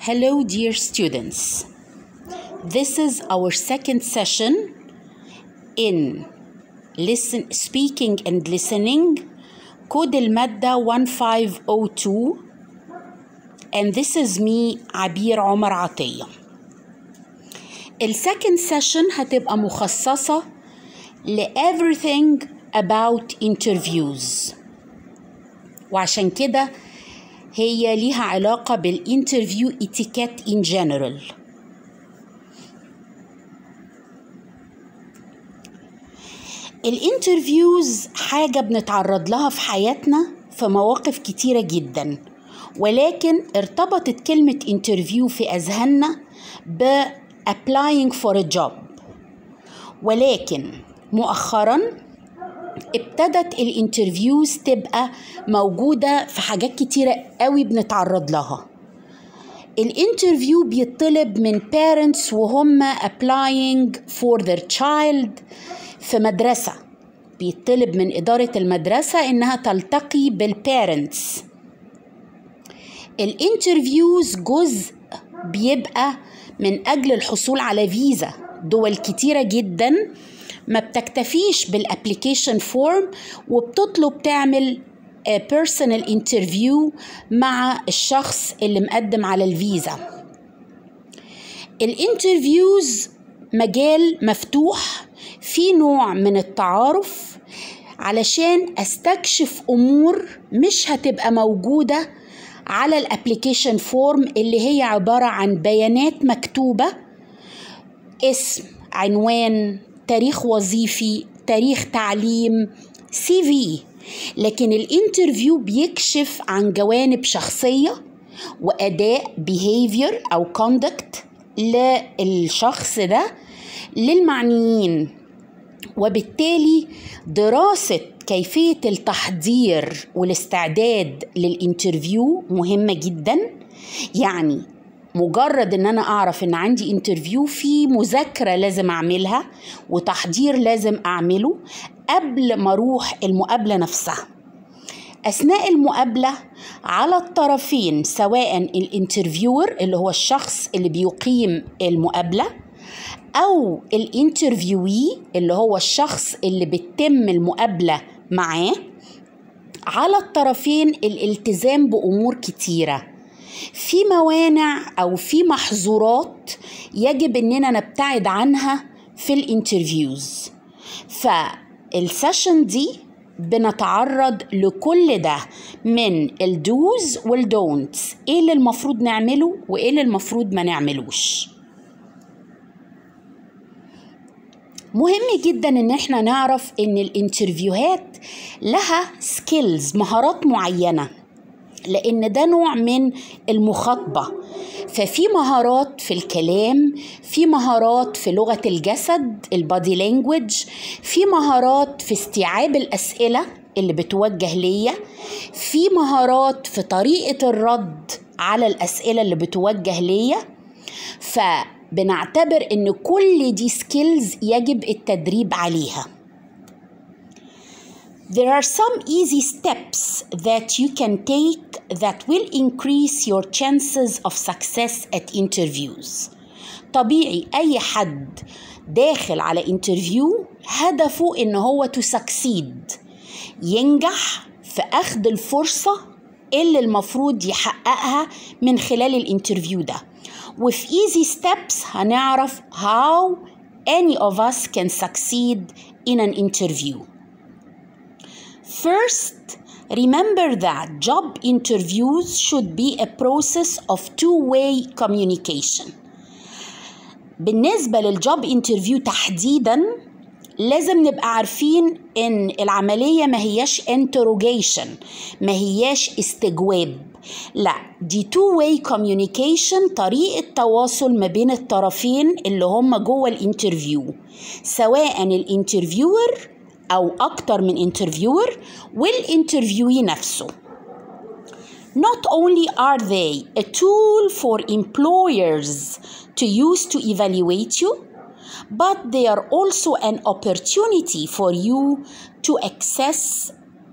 Hello, dear students. This is our second session in listen, speaking and listening, كود المادة 1502 and this is me عبير عمر عطية. السكند سيشن هتبقى مخصصة ل everything about interviews وعشان كده هي ليها علاقة بالانترفيو etiquette in general الانترفيوز حاجة بنتعرض لها في حياتنا في مواقف كتيرة جدا ولكن ارتبطت كلمة انترفيو في أذهاننا ب applying for a job ولكن مؤخرا ابتدت الانترفيوز تبقى موجودة في حاجات كتيرة قوي بنتعرض لها الانترفيو بيطلب من parents وهم applying for their child في مدرسة بيطلب من إدارة المدرسة إنها تلتقي بالبارنتس الانترفيوز جزء بيبقى من أجل الحصول على فيزا دول كتيرة جدا ما بتكتفيش بالابليكيشن فورم وبتطلب تعمل بيرسونال انترفيو مع الشخص اللي مقدم على الفيزا الانترفيوز مجال مفتوح في نوع من التعارف علشان استكشف امور مش هتبقى موجوده على الابليكيشن فورم اللي هي عباره عن بيانات مكتوبه اسم عنوان تاريخ وظيفي تاريخ تعليم سي في لكن الانترفيو بيكشف عن جوانب شخصيه واداء behavior او conduct للشخص ده للمعنيين وبالتالي دراسه كيفيه التحضير والاستعداد للانترفيو مهمه جدا يعني مجرد ان انا اعرف ان عندي انترفيو في مذاكره لازم اعملها وتحضير لازم اعمله قبل ما اروح المقابله نفسها اثناء المقابله على الطرفين سواء الانترفيور اللي هو الشخص اللي بيقيم المقابله او الانترفيوي اللي هو الشخص اللي بتتم المقابله معاه على الطرفين الالتزام بامور كتيره في موانع او في محظورات يجب اننا نبتعد عنها في الانترفيوز فالسيشن دي بنتعرض لكل ده من الدوز والدونتس ايه اللي المفروض نعمله وايه اللي المفروض ما نعملوش مهم جدا ان احنا نعرف ان الانترفيوهات لها سكيلز مهارات معينه لان ده نوع من المخاطبه ففي مهارات في الكلام في مهارات في لغه الجسد البادي لانجوج في مهارات في استيعاب الاسئله اللي بتوجه ليا في مهارات في طريقه الرد على الاسئله اللي بتوجه ليا فبنعتبر ان كل دي سكيلز يجب التدريب عليها There are some easy steps that you can take that will increase your chances of success at interviews. طبيعي أي حد داخل على انترفيو هدفه إن هو to succeed ينجح في أخذ الفرصة اللي المفروض يحققها من خلال الانترفيو ده وفي easy steps هنعرف how any of us can succeed in an interview. First, remember that job interviews should be a process of two-way communication. بالنسبة للجوب انترفيو تحديدا لازم نبقى عارفين ان العملية ما هياش interrogation ما هياش استجواب لا دي two way communication طريقة تواصل ما بين الطرفين اللي هم جوه الانترفيو سواء الانترفيور أو أكتر من انترفيور والانترفيوي نفسه Not only are they a tool for employers to use to evaluate you, but they are also an opportunity for you to access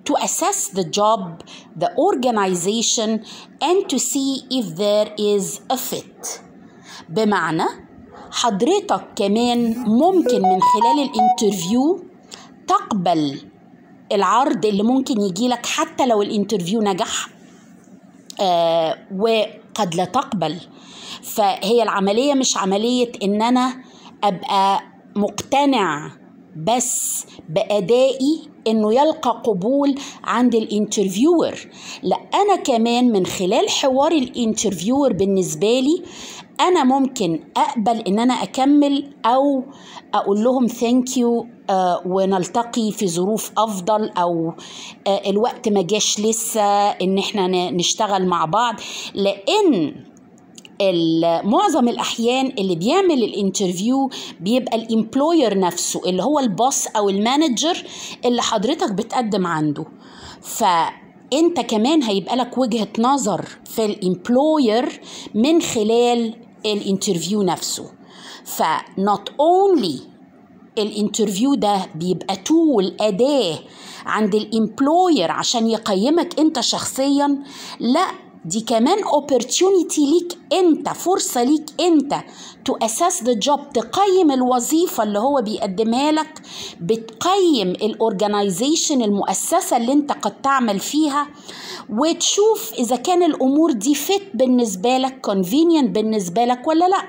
to assess the job, the organization, and to see if there is a fit. بمعنى حضرتك كمان ممكن من خلال الانترفيو تقبل العرض اللي ممكن يجيلك حتى لو الانترفيو نجح آه وقد لا تقبل فهي العملية مش عملية إن أنا أبقى مقتنع بس بأدائي إنه يلقى قبول عند الانترفيور لا أنا كمان من خلال حوار الانترفيور بالنسبة لي أنا ممكن أقبل إن أنا أكمل أو أقول لهم ثانك يو ونلتقي في ظروف أفضل أو آه الوقت ما جاش لسه إن إحنا نشتغل مع بعض لأن معظم الاحيان اللي بيعمل الانترفيو بيبقى الامبلوير نفسه اللي هو الباص او المانجر اللي حضرتك بتقدم عنده فانت كمان هيبقى لك وجهه نظر في الامبلوير من خلال الانترفيو نفسه ف not only الانترفيو ده بيبقى تول اداه عند الامبلوير عشان يقيمك انت شخصيا لا دي كمان opportunity ليك انت فرصة ليك انت to assess the job تقيم الوظيفة اللي هو بيقدمها لك بتقيم الاورجنايزيشن المؤسسة اللي انت قد تعمل فيها وتشوف اذا كان الامور دي fit بالنسبة لك convenient بالنسبة لك ولا لا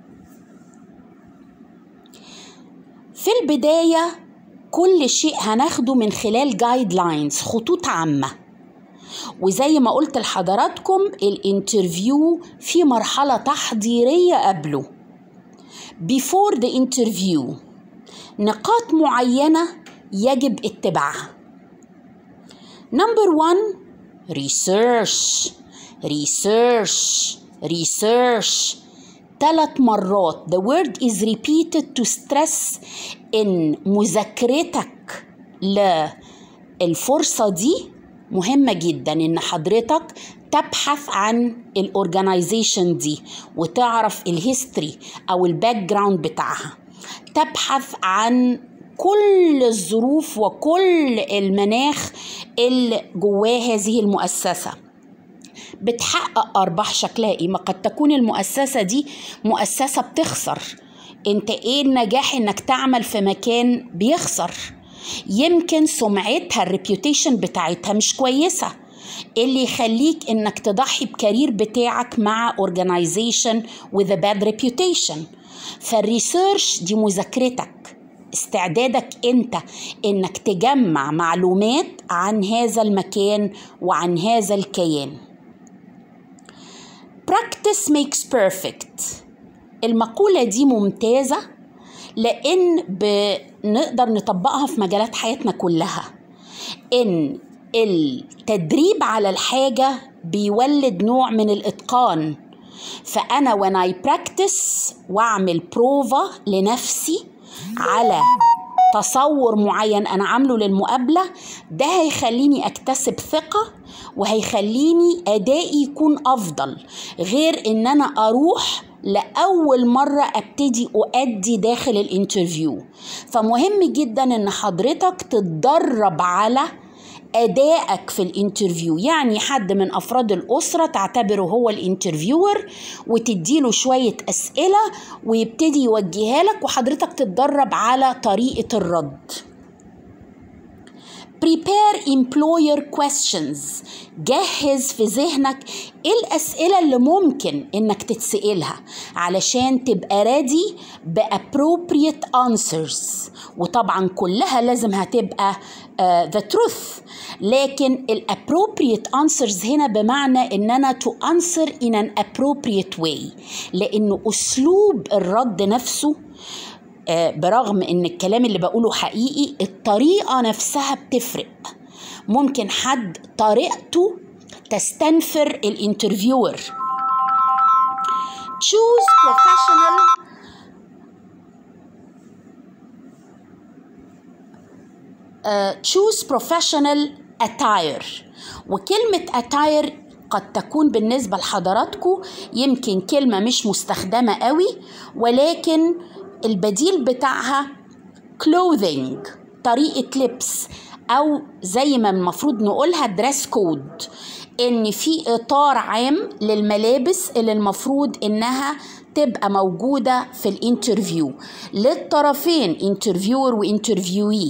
في البداية كل شيء هناخده من خلال جايد لاينز خطوط عامه وزي ما قلت لحضراتكم الانترفيو في مرحلة تحضيرية قبله before the interview نقاط معينة يجب اتباعها number one research research research ثلاث مرات the word is repeated to stress ان مذاكرتك للفرصة دي مهمة جدا ان حضرتك تبحث عن الاورجنايزيشن دي وتعرف الهيستوري او الباك جراوند بتاعها تبحث عن كل الظروف وكل المناخ اللي جواه هذه المؤسسه بتحقق ارباح شكلها ايه ما قد تكون المؤسسه دي مؤسسه بتخسر انت ايه النجاح انك تعمل في مكان بيخسر يمكن سمعتها الريبيوتيشن بتاعتها مش كويسة اللي يخليك انك تضحي بكارير بتاعك مع organization with a bad reputation فالريسيرش دي مذاكرتك استعدادك انت انك تجمع معلومات عن هذا المكان وعن هذا الكيان practice makes perfect المقولة دي ممتازة لأن بنقدر نطبقها في مجالات حياتنا كلها إن التدريب على الحاجة بيولد نوع من الإتقان فأنا when I practice وأعمل بروفا لنفسي على تصور معين أنا عامله للمقابلة ده هيخليني أكتسب ثقة وهيخليني أدائي يكون أفضل غير إن أنا أروح لأول مرة أبتدي أؤدي داخل الانترفيو فمهم جدا إن حضرتك تتدرب على أدائك في الانترفيو يعني حد من أفراد الأسرة تعتبره هو الانترفيور وتديله شوية أسئلة ويبتدي يوجهها لك وحضرتك تتدرب على طريقة الرد prepare employer questions جهز في ذهنك ايه الاسئله اللي ممكن انك تتسالها علشان تبقى ريدي بappropriate answers وطبعا كلها لازم هتبقى uh, the truth لكن الappropriate answers هنا بمعنى ان انا to answer in an appropriate way لانه اسلوب الرد نفسه برغم ان الكلام اللي بقوله حقيقي الطريقه نفسها بتفرق ممكن حد طريقته تستنفر الانترفيور choose professional uh, choose professional attire وكلمة attire قد تكون بالنسبة لحضراتكم يمكن كلمة مش مستخدمة قوي ولكن البديل بتاعها clothing طريقة لبس او زي ما المفروض نقولها دريس كود ان في اطار عام للملابس اللي المفروض انها تبقى موجوده في الانترفيو للطرفين انترفيور وانترفيوي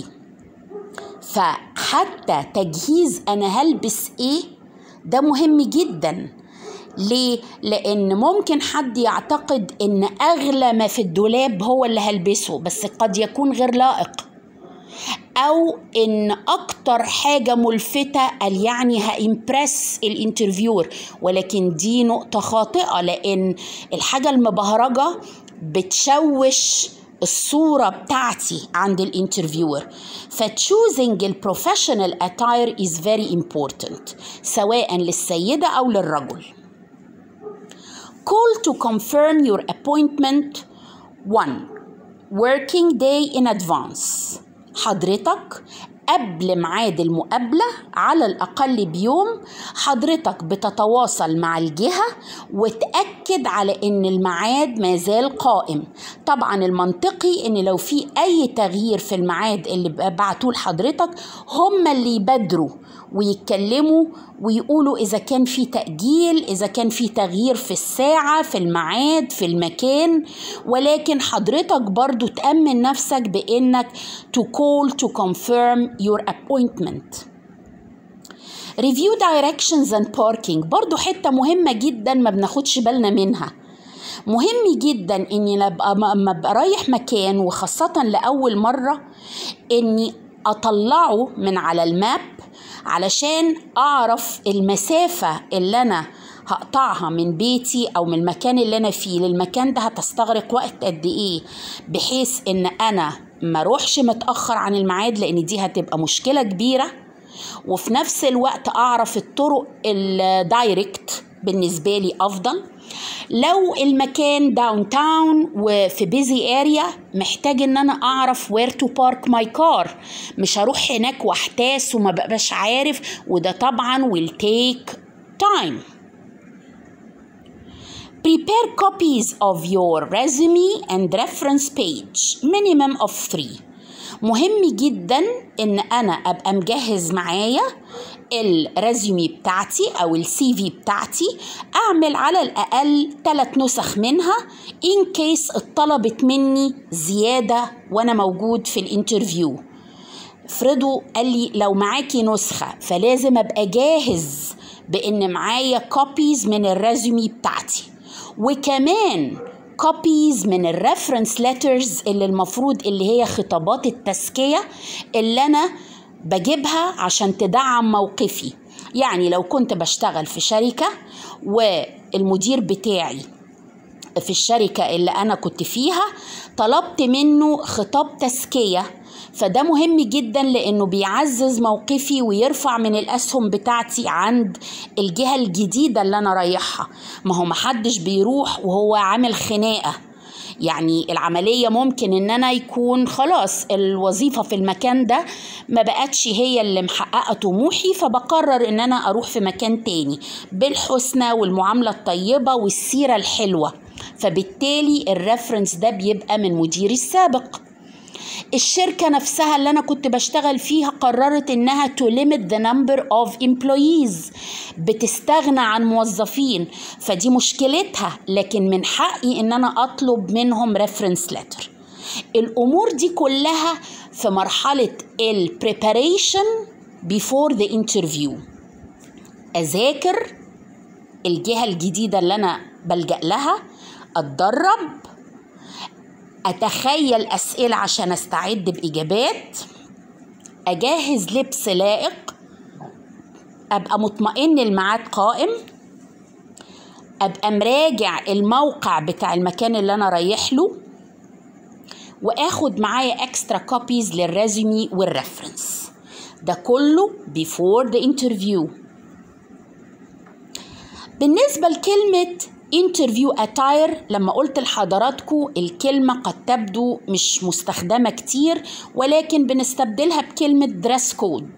فحتى تجهيز انا هلبس ايه ده مهم جدا ليه؟ لأن ممكن حد يعتقد إن أغلى ما في الدولاب هو اللي هلبسه بس قد يكون غير لائق أو إن أكتر حاجة ملفتة قال يعني هإمبرس الانترفيور ولكن دي نقطة خاطئة لأن الحاجة المبهرجة بتشوش الصورة بتاعتي عند الانترفيور فتشوزنج البروفيشنال اتاير is very important سواء للسيدة أو للرجل Call to confirm your appointment 1. Working day in advance. حضرتك قبل ميعاد المقابلة على الأقل بيوم حضرتك بتتواصل مع الجهة وتأكد على إن الميعاد ما زال قائم طبعا المنطقي إن لو في أي تغيير في الميعاد اللي بعتوه لحضرتك هم اللي يبادروا ويتكلموا ويقولوا إذا كان في تأجيل إذا كان في تغيير في الساعة في الميعاد في المكان ولكن حضرتك برضو تأمن نفسك بإنك to call to confirm your appointment review directions and parking برضو حتة مهمة جدا ما بناخدش بالنا منها مهم جدا اني لما ابقى رايح مكان وخاصة لأول مرة اني اطلعه من على الماب علشان اعرف المسافة اللي انا هقطعها من بيتي او من المكان اللي انا فيه للمكان ده هتستغرق وقت قد ايه بحيث ان انا ما اروحش متاخر عن الميعاد لان دي هتبقى مشكله كبيره وفي نفس الوقت اعرف الطرق الدايركت بالنسبه لي افضل لو المكان داون تاون وفي بيزي اريا محتاج ان انا اعرف وير تو بارك ماي كار مش هروح هناك واحتاس وما بقاش عارف وده طبعا will take time Prepare copies of your resume and reference page minimum of three مهم جدا ان انا ابقى مجهز معايا الريزومي بتاعتي او السي في بتاعتي اعمل على الاقل ثلاث نسخ منها ان كيس اتطلبت مني زياده وانا موجود في الانترفيو افرضوا قال لي لو معاكي نسخه فلازم ابقى جاهز بان معايا كوبيز من الريزومي بتاعتي وكمان كوبيز من الريفرنس ليترز اللي المفروض اللي هي خطابات التزكية اللي أنا بجيبها عشان تدعم موقفي يعني لو كنت بشتغل في شركة والمدير بتاعي في الشركة اللي أنا كنت فيها طلبت منه خطاب تزكية فده مهم جدا لانه بيعزز موقفي ويرفع من الاسهم بتاعتي عند الجهه الجديده اللي انا رايحها ما هو محدش بيروح وهو عامل خناقه يعني العملية ممكن ان انا يكون خلاص الوظيفة في المكان ده ما بقتش هي اللي محققة طموحي فبقرر ان انا اروح في مكان تاني بالحسنى والمعاملة الطيبة والسيرة الحلوة فبالتالي الريفرنس ده بيبقى من مديري السابق الشركة نفسها اللي أنا كنت بشتغل فيها قررت إنها to limit the number of employees بتستغنى عن موظفين فدي مشكلتها لكن من حقي إن أنا أطلب منهم reference letter الأمور دي كلها في مرحلة ال preparation before the interview أذاكر الجهة الجديدة اللي أنا بلجأ لها أتدرب أتخيل أسئلة عشان أستعد بإجابات أجهز لبس لائق أبقى مطمئن الميعاد قائم أبقى مراجع الموقع بتاع المكان اللي أنا رايح له وآخد معايا اكسترا كوبيز للريزومي والريفرنس ده كله before the interview بالنسبة لكلمة انترفيو اتاير لما قلت لحضراتكم الكلمة قد تبدو مش مستخدمة كتير ولكن بنستبدلها بكلمة دريس كود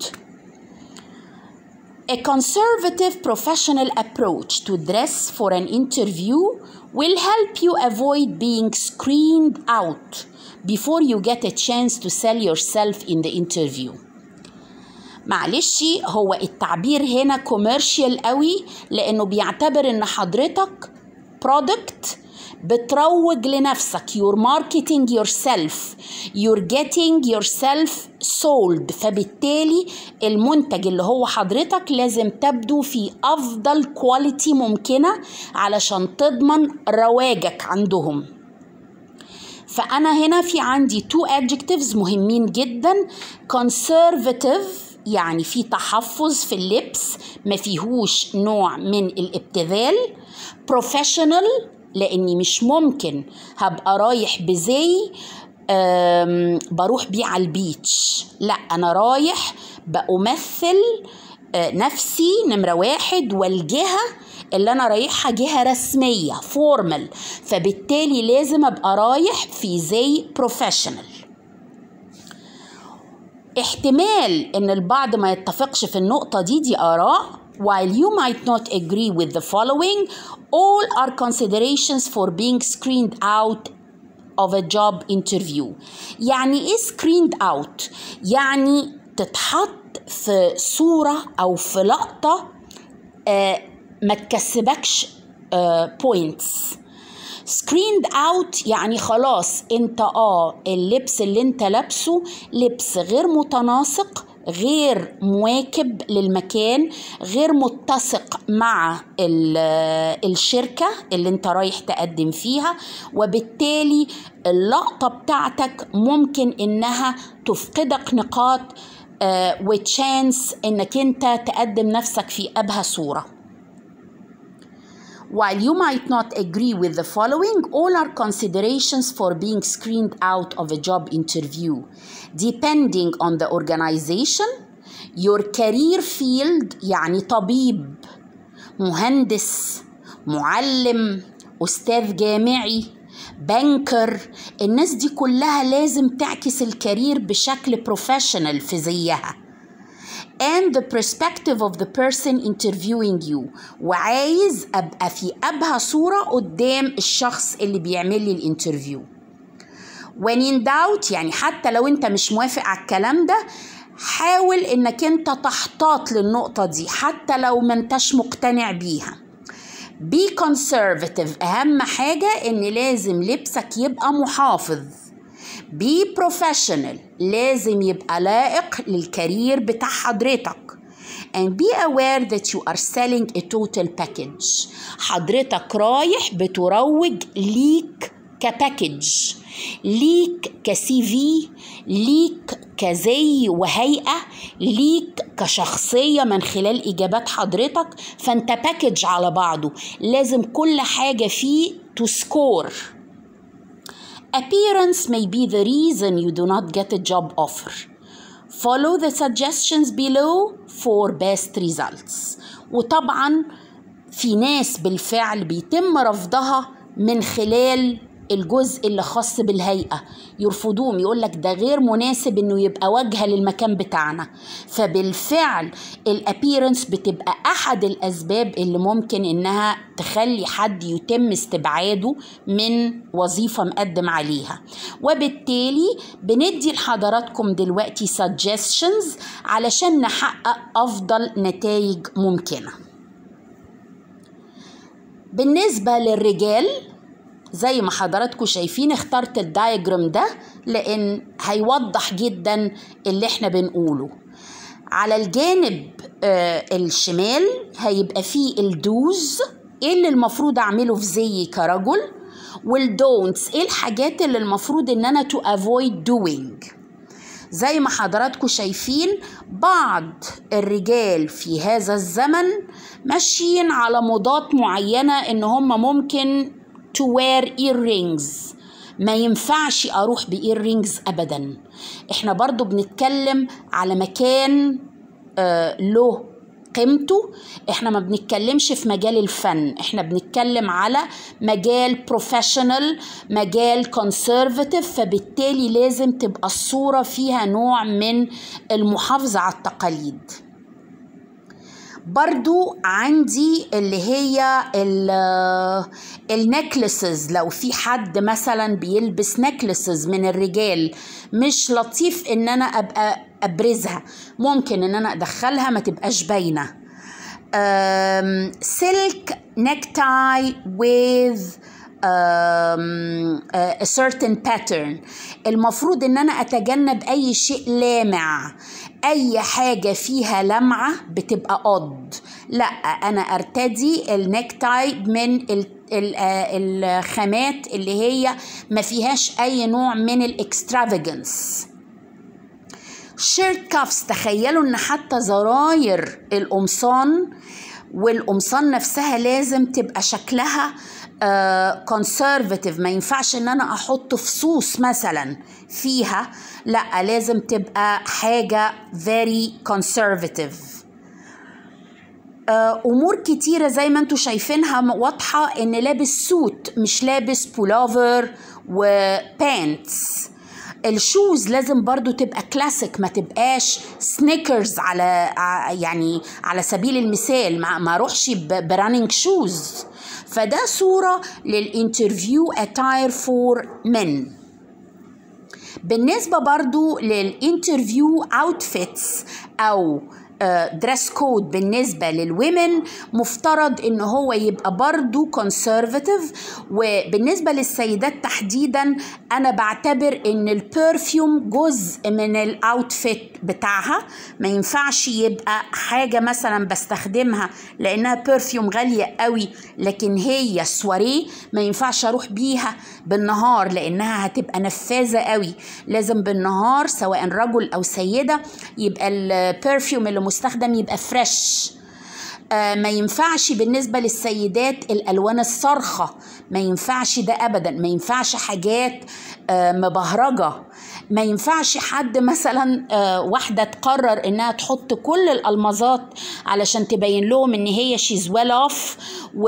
A conservative professional approach to dress for an interview will help you avoid being screened out before you get a chance to sell yourself in the interview. معلش هو التعبير هنا كوميرشال قوي لانه بيعتبر ان حضرتك برودكت بتروج لنفسك you're marketing yourself you're getting yourself sold فبالتالي المنتج اللي هو حضرتك لازم تبدو في أفضل كواليتي ممكنة علشان تضمن رواجك عندهم فأنا هنا في عندي two adjectives مهمين جدا conservative يعني في تحفظ في اللبس ما فيهوش نوع من الابتذال professional لاني مش ممكن هبقى رايح بزي بروح بيه على البيتش لا انا رايح بأمثل نفسي نمرة واحد والجهة اللي أنا رايحها جهة رسمية فورمال فبالتالي لازم أبقى رايح في زي بروفيشنال احتمال ان البعض ما يتفقش في النقطة دي دي آراء while you might not agree with the following all are considerations for being screened out of a job interview يعني ايه screened out يعني تتحط في صورة أو في لقطة آه ما تكسبكش آه points screened out يعني خلاص انت اه اللبس اللي انت لابسه لبس غير متناسق غير مواكب للمكان غير متسق مع الشركة اللي انت رايح تقدم فيها وبالتالي اللقطة بتاعتك ممكن انها تفقدك نقاط وتشانس انك انت تقدم نفسك في ابهى صوره While you might not agree with the following, all are considerations for being screened out of a job interview, depending on the organization, your career field يعني طبيب، مهندس، معلم، أستاذ جامعي، بنكر، الناس دي كلها لازم تعكس الكارير بشكل بروفيشنال في زيها. and the perspective of the person interviewing you وعايز ابقى في ابهى صوره قدام الشخص اللي بيعمل لي الانترفيو when in doubt يعني حتى لو انت مش موافق على الكلام ده حاول انك انت تحتاط للنقطه دي حتى لو ما انتش مقتنع بيها be conservative اهم حاجه ان لازم لبسك يبقى محافظ بي بروفيشنال لازم يبقى لائق للكارير بتاع حضرتك and be aware that you are selling a total package حضرتك رايح بتروج ليك كباكج ليك كسي في ليك كزي وهيئة ليك كشخصية من خلال إجابات حضرتك فأنت باكج على بعضه لازم كل حاجة فيه تسكور Appearance may be the reason you do not get a job offer. Follow the suggestions below for best results. وطبعا في ناس بالفعل بيتم رفضها من خلال الجزء اللي خاص بالهيئة يرفضوهم يقول لك ده غير مناسب انه يبقى واجهة للمكان بتاعنا فبالفعل الابيرنس بتبقى احد الاسباب اللي ممكن انها تخلي حد يتم استبعاده من وظيفة مقدم عليها وبالتالي بندي لحضراتكم دلوقتي suggestions علشان نحقق افضل نتائج ممكنة بالنسبة للرجال زي ما حضراتكم شايفين اخترت الدايجرام ده لان هيوضح جدا اللي احنا بنقوله على الجانب آه الشمال هيبقى فيه الدوز ايه اللي المفروض اعمله في زيي كرجل والدونتس ايه الحاجات اللي المفروض ان انا تو افويد دوينج زي ما حضراتكم شايفين بعض الرجال في هذا الزمن ماشيين على موضات معينة ان هم ممكن to wear earrings ما ينفعش اروح بايرينجز ابدا احنا برضو بنتكلم على مكان آه له قيمته احنا ما بنتكلمش في مجال الفن احنا بنتكلم على مجال بروفيشنال مجال كونسرفاتيف فبالتالي لازم تبقى الصورة فيها نوع من المحافظة على التقاليد برضو عندي اللي هي النكلسز لو في حد مثلا بيلبس نكلسز من الرجال مش لطيف ان انا ابقى ابرزها ممكن ان انا ادخلها ما تبقاش باينه سلك necktie with um, a certain pattern المفروض ان انا اتجنب اي شيء لامع اي حاجة فيها لمعة بتبقى odd لا انا ارتدي النكتاي من الخامات اللي هي ما فيهاش اي نوع من الاكسترافيجنس شيرت كافس تخيلوا ان حتى زراير القمصان والقمصان نفسها لازم تبقى شكلها كونسرفاتيف uh, ما ينفعش ان انا احط فصوص مثلا فيها لا لازم تبقى حاجه very conservative uh, امور كتيره زي ما انتم شايفينها واضحه ان لابس سوت مش لابس بولوفر وبانتس الشوز لازم برضو تبقى كلاسيك ما تبقاش سنيكرز على يعني على سبيل المثال ما, ما اروحش برانينج شوز فده صورة للانترفيو اتاير فور men بالنسبة برضو للانترفيو اوتفيتس او دريس كود بالنسبة للومن مفترض ان هو يبقى برضو كونسرفاتيف وبالنسبة للسيدات تحديدا انا بعتبر ان البرفيوم جزء من الاوتفيت بتاعها ما ينفعش يبقى حاجة مثلا بستخدمها لانها برفيوم غالية قوي لكن هي سواريه ما ينفعش اروح بيها بالنهار لانها هتبقى نفاذة قوي لازم بالنهار سواء رجل او سيدة يبقى البرفيوم اللي مستخدم يبقى فريش آه ما ينفعش بالنسبة للسيدات الألوان الصارخة ما ينفعش ده أبدا ما ينفعش حاجات آه مبهرجة ما ينفعش حد مثلا آه واحدة تقرر انها تحط كل الألمازات علشان تبين لهم ان هي شيز ويل اوف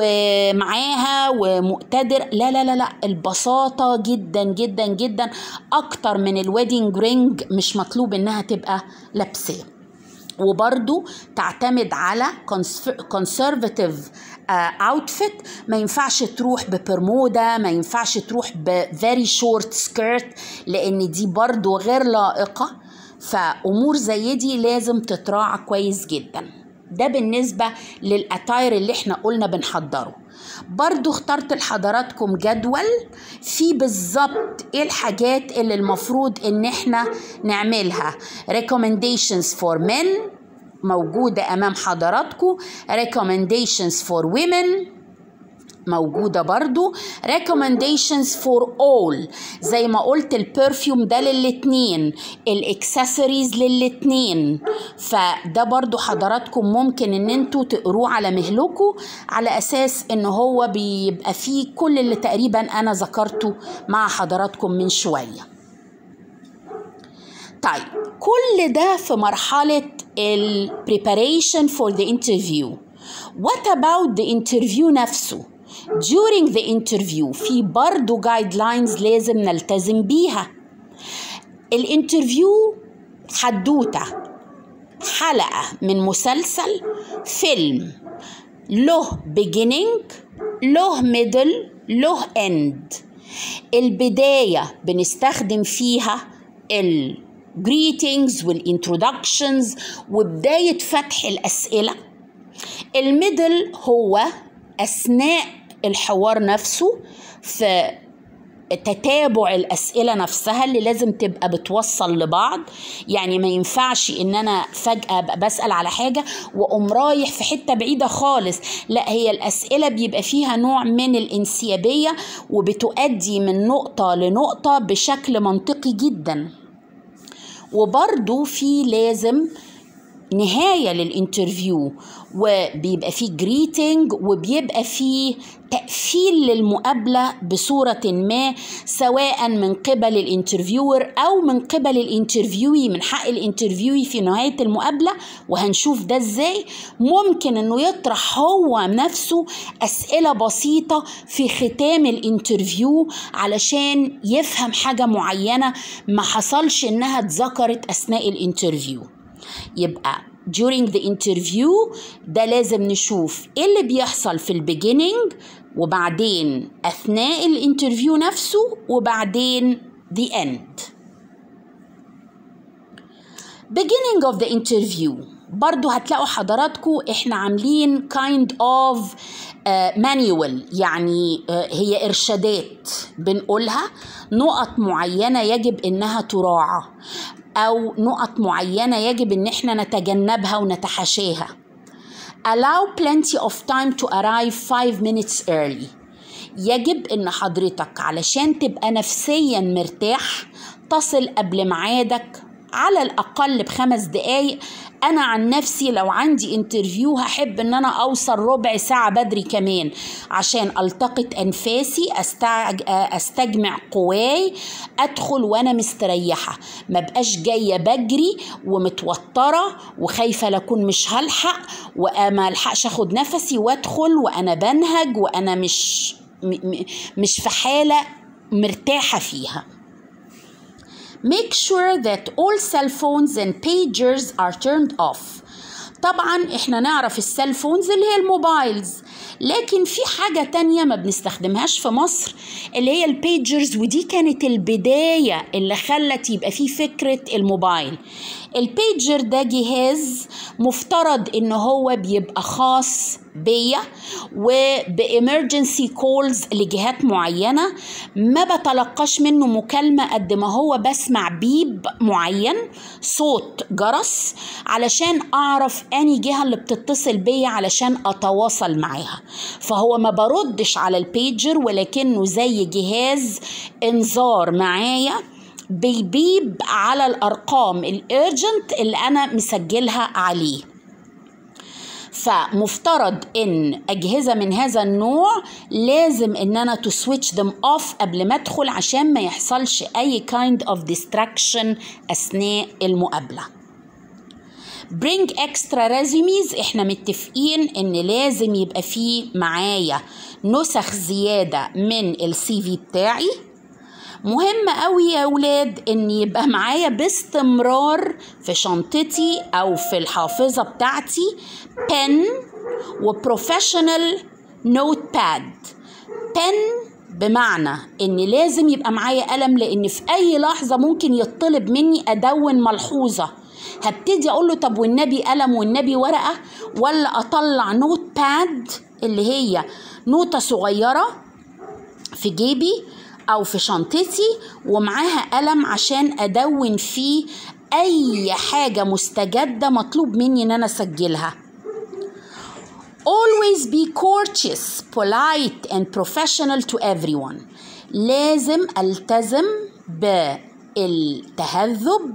ومعاها ومقتدر لا لا لا لا البساطة جدا جدا جدا اكتر من الويدنج رينج مش مطلوب انها تبقى لابساه وبرضو تعتمد على conservative اوتفيت uh, ما ينفعش تروح ببرمودا ما ينفعش تروح بفيري شورت سكيرت لان دي برضو غير لائقه فامور زي دي لازم تتراعى كويس جدا ده بالنسبة للأتاير اللي احنا قلنا بنحضره برضو اخترت لحضراتكم جدول فيه بالظبط ايه الحاجات اللي المفروض ان احنا نعملها recommendations for men موجودة أمام حضراتكم recommendations for women موجودة برضو recommendations for all زي ما قلت البرفيوم ده للاتنين الاكسسوارز للاتنين فده برضو حضراتكم ممكن ان انتوا تقروه على مهلكم على اساس ان هو بيبقى فيه كل اللي تقريبا انا ذكرته مع حضراتكم من شوية طيب كل ده في مرحلة ال preparation for the interview What about the interview نفسه؟ during the interview في برضو guidelines لازم نلتزم بيها الانترفيو حدوتة حلقة من مسلسل فيلم له beginning له middle له end البداية بنستخدم فيها ال greetings والintroductions وبداية فتح الأسئلة الميدل هو أثناء الحوار نفسه في تتابع الأسئلة نفسها اللي لازم تبقى بتوصل لبعض يعني ما ينفعش إن أنا فجأة أبقى بسأل على حاجة وأقوم رايح في حتة بعيدة خالص لا هي الأسئلة بيبقى فيها نوع من الانسيابية وبتؤدي من نقطة لنقطة بشكل منطقي جدا وبرضو في لازم نهاية للانترفيو وبيبقى فيه جريتنج وبيبقى فيه تقفيل للمقابلة بصورة ما سواء من قبل الانترفيور أو من قبل الانترفيوي من حق الانترفيوي في نهاية المقابلة وهنشوف ده ازاي ممكن انه يطرح هو نفسه أسئلة بسيطة في ختام الانترفيو علشان يفهم حاجة معينة ما حصلش انها اتذكرت أثناء الانترفيو يبقى during the interview ده لازم نشوف ايه اللي بيحصل في البيجينينج وبعدين اثناء الانترفيو نفسه وبعدين the end beginning of the interview برضو هتلاقوا حضراتكم احنا عاملين kind of uh, manual يعني uh, هي ارشادات بنقولها نقط معينة يجب انها تراعى او نقط معينة يجب ان احنا نتجنبها ونتحاشاها allow plenty of time to arrive 5 minutes early يجب ان حضرتك علشان تبقى نفسيا مرتاح تصل قبل ميعادك على الاقل بخمس دقايق انا عن نفسي لو عندي انترفيو هحب ان انا اوصل ربع ساعه بدري كمان عشان التقط انفاسي أستعج... استجمع قواي ادخل وانا مستريحه ما بقاش جايه بجري ومتوتره وخايفه لاكون مش هلحق وما الحقش اخد نفسي وادخل وانا بنهج وانا مش م... مش في حاله مرتاحه فيها make sure that all cell phones and pagers are turned off طبعا احنا نعرف السيل فونز اللي هي الموبايلز لكن في حاجة تانية ما بنستخدمهاش في مصر اللي هي البيجرز ودي كانت البداية اللي خلت يبقى في فكرة الموبايل البيجر ده جهاز مفترض ان هو بيبقى خاص بيا وبإمرجنسي كولز لجهات معينة ما بتلقاش منه مكالمة قد ما هو بسمع بيب معين صوت جرس علشان أعرف أني جهة اللي بتتصل بيا علشان أتواصل معاها فهو ما بردش على البيجر ولكنه زي جهاز انذار معايا بيبيب على الارقام الارجنت اللي انا مسجلها عليه فمفترض ان اجهزه من هذا النوع لازم ان انا تو سويتش them اوف قبل ما ادخل عشان ما يحصلش اي kind of distraction اثناء المقابله bring extra resumes احنا متفقين ان لازم يبقى فيه معايا نسخ زياده من السي في بتاعي مهم قوي يا ولاد ان يبقى معايا باستمرار في شنطتي او في الحافظه بتاعتي بن وبروفيشنال نوت باد بن بمعنى ان لازم يبقى معايا قلم لان في اي لحظه ممكن يطلب مني ادون ملحوظه هبتدي اقول له طب والنبي قلم والنبي ورقه ولا اطلع نوت باد اللي هي نوتة صغيرة في جيبي أو في شنطتي ومعاها قلم عشان أدون فيه أي حاجة مستجدة مطلوب مني إن أنا أسجلها Always be courteous, polite and professional to everyone. لازم ألتزم بالتهذب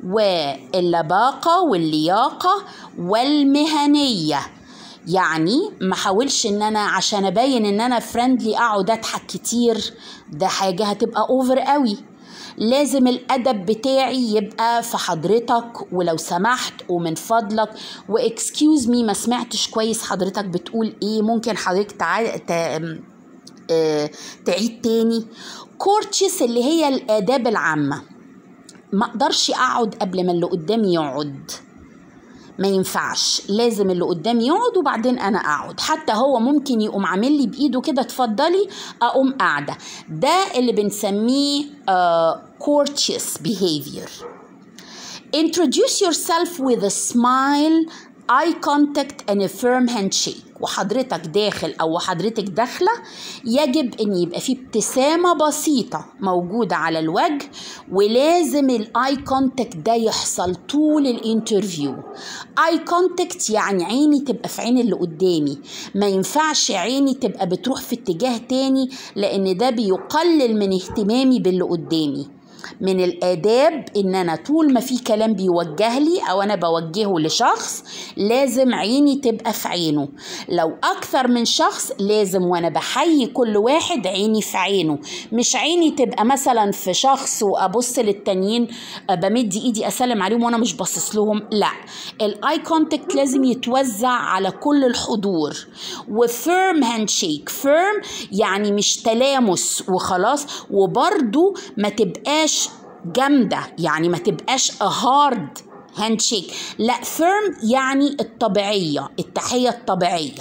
واللباقة واللياقة والمهنية يعني ما حاولش ان انا عشان ابين ان انا فريندلي اقعد اضحك كتير ده حاجه هتبقى اوفر قوي لازم الادب بتاعي يبقى في حضرتك ولو سمحت ومن فضلك واكسكيوز مي ما سمعتش كويس حضرتك بتقول ايه ممكن حضرتك تع... ت... اه... تعيد تاني كورتشس اللي هي الاداب العامه ما اقدرش اقعد قبل ما اللي قدامي يقعد ما ينفعش لازم اللي قدامي يقعد وبعدين انا اقعد حتى هو ممكن يقوم عامل لي بايده كده اتفضلي اقوم قاعده ده اللي بنسميه uh, courteous behavior introduce yourself with a smile eye contact and a firm handshake وحضرتك داخل او حضرتك داخله يجب ان يبقى في ابتسامه بسيطه موجوده على الوجه ولازم الاي كونتاكت ده يحصل طول الانترفيو اي كونتاكت يعني عيني تبقى في عين اللي قدامي ما ينفعش عيني تبقى بتروح في اتجاه تاني لان ده بيقلل من اهتمامي باللي قدامي من الآداب إن أنا طول ما في كلام بيوجه لي أو أنا بوجهه لشخص لازم عيني تبقى في عينه لو أكثر من شخص لازم وأنا بحيي كل واحد عيني في عينه مش عيني تبقى مثلا في شخص وأبص للتانيين بمد إيدي أسلم عليهم وأنا مش باصص لهم لا الآي كونتاكت لازم يتوزع على كل الحضور وفيرم هاندشيك فيرم يعني مش تلامس وخلاص وبرده ما تبقاش جامدة يعني ما تبقاش هارد هاندشيك لا فيرم يعني الطبيعية التحية الطبيعية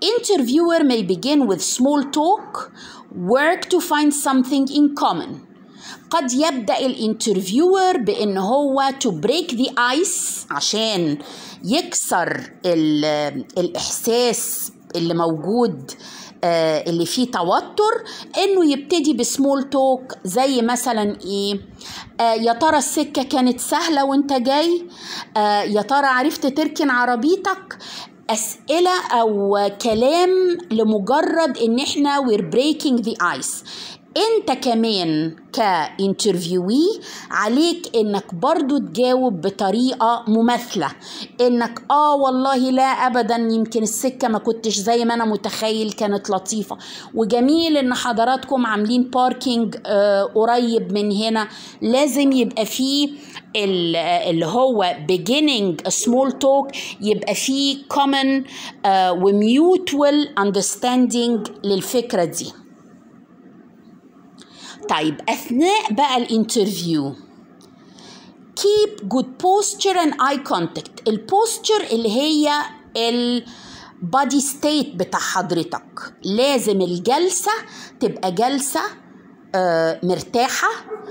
Interviewer may begin with small talk work to find something in common قد يبدأ الانترفيور بأن هو to break the ice عشان يكسر الإحساس اللي موجود آه اللي فيه توتر انه يبتدي بسمول توك زي مثلا ايه آه يا ترى السكه كانت سهله وانت جاي آه يا ترى عرفت تركن عربيتك اسئله او كلام لمجرد ان احنا we're breaking the ice انت كمان كانترفيوي عليك انك برضو تجاوب بطريقه مماثله انك اه والله لا ابدا يمكن السكه ما كنتش زي ما انا متخيل كانت لطيفه وجميل ان حضراتكم عاملين باركينج آه قريب من هنا لازم يبقى فيه اللي هو beginning a small talk يبقى فيه common uh, وmutual understanding للفكرة دي طيب أثناء بقى الانترفيو keep good posture and eye contact البوستشر اللي هي البادي ستيت بتاع حضرتك لازم الجلسة تبقى جلسة آه مرتاحة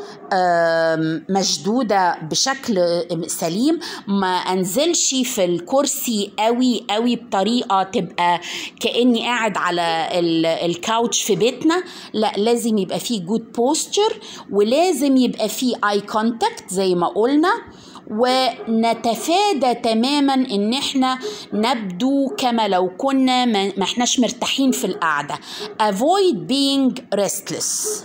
آه مشدودة بشكل سليم ما أنزلش في الكرسي قوي قوي بطريقة تبقى كأني قاعد على الكاوتش في بيتنا لا لازم يبقى فيه جود بوستشر ولازم يبقى فيه اي كونتاكت زي ما قلنا ونتفادى تماما ان احنا نبدو كما لو كنا ما احناش مرتاحين في القعده avoid being restless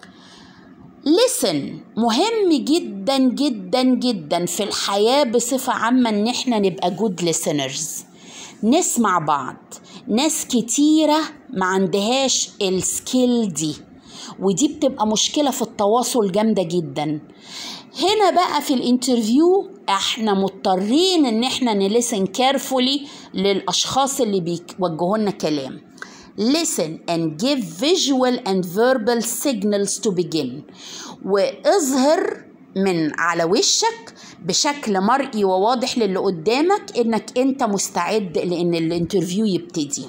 listen مهم جدا جدا جدا في الحياة بصفة عامة ان احنا نبقى good listeners نسمع بعض ناس كتيرة ما عندهاش السكيل دي ودي بتبقى مشكلة في التواصل جامدة جدا هنا بقى في الانترفيو احنا مضطرين ان احنا نلسن كارفولي للاشخاص اللي بيوجهوا لنا كلام listen and give visual and verbal signals to begin واظهر من على وشك بشكل مرئي وواضح للي قدامك انك انت مستعد لان الانترفيو يبتدي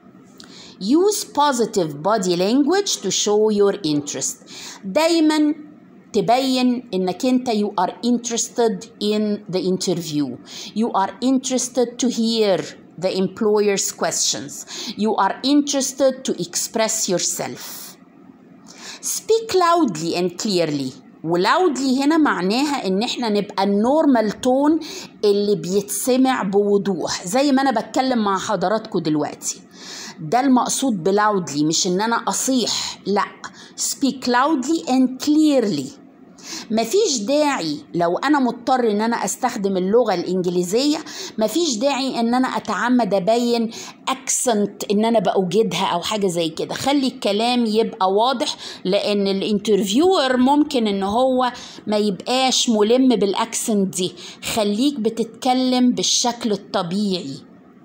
use positive body language to show your interest دايما تبين انك انت you are interested in the interview you are interested to hear the employer's questions you are interested to express yourself speak loudly and clearly ولاودلي هنا معناها ان احنا نبقى النورمال تون اللي بيتسمع بوضوح زي ما انا بتكلم مع حضراتكم دلوقتي ده المقصود بلاودلي مش ان انا اصيح لا speak loudly and clearly مفيش داعي لو انا مضطر ان انا استخدم اللغه الانجليزيه مفيش داعي ان انا اتعمد ابين اكسنت ان انا باوجدها او حاجه زي كده خلي الكلام يبقى واضح لان الانترفيور ممكن ان هو ما يبقاش ملم بالاكسنت دي خليك بتتكلم بالشكل الطبيعي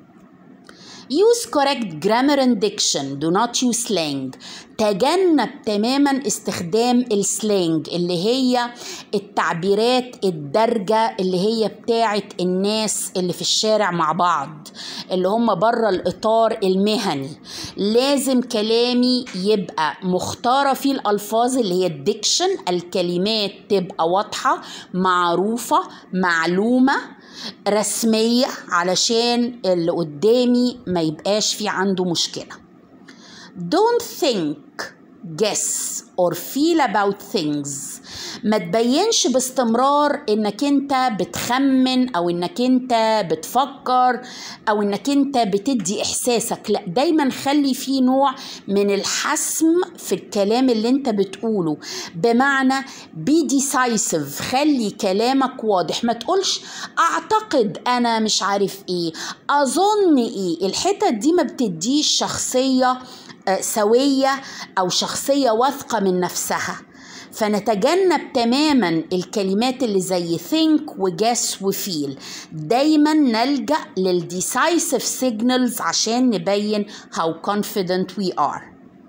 Use correct grammar and diction. Do not use slang. تجنب تماما استخدام السلانج اللي هي التعبيرات الدارجة اللي هي بتاعت الناس اللي في الشارع مع بعض اللي هم بره الإطار المهني لازم كلامي يبقى مختارة فيه الألفاظ اللي هي الديكشن الكلمات تبقى واضحة معروفة معلومة رسمية علشان اللي قدامي ما يبقاش في عنده مشكلة don't think guess or feel about things ما تبينش باستمرار انك انت بتخمن او انك انت بتفكر او انك انت بتدي احساسك لا دايما خلي في نوع من الحسم في الكلام اللي انت بتقوله بمعنى بي decisive خلي كلامك واضح ما تقولش اعتقد انا مش عارف ايه اظن ايه الحتت دي ما بتديش شخصيه سويه او شخصيه واثقه من نفسها فنتجنب تماما الكلمات اللي زي think وجس وفيل دايما نلجأ للديسايسيف signals عشان نبين how confident we are